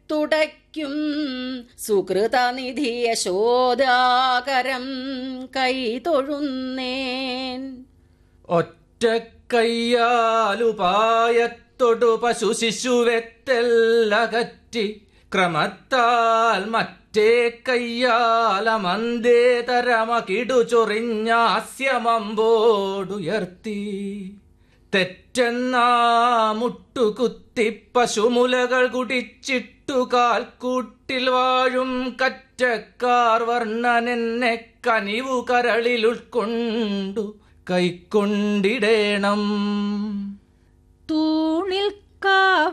തുടയ്ക്കും സുകൃതനിധി യശോദാകരം കൈ തൊഴുന്നേൻ ഒറ്റക്കയ്യാലുപായത്തൊടു പശു ശിശുവെത്തെല്ലകറ്റി ക്രമത്താൽ മറ്റേ കയ്യാലമന്തേതരമകിടു ചൊറിഞ്ഞാസ്യമമ്പോടുയർത്തി തെറ്റെന്നാ മുട്ടുകുത്തി പശുമുലകൾ കുടിച്ചിട്ടു കാൽക്കൂട്ടിൽ വാഴും കറ്റക്കാർ വർണ്ണനെന്നെ കനിവു കരളിൽ ഉൾക്കൊണ്ടു കൈക്കൊണ്ടിടേണം തൂണിൽ കാ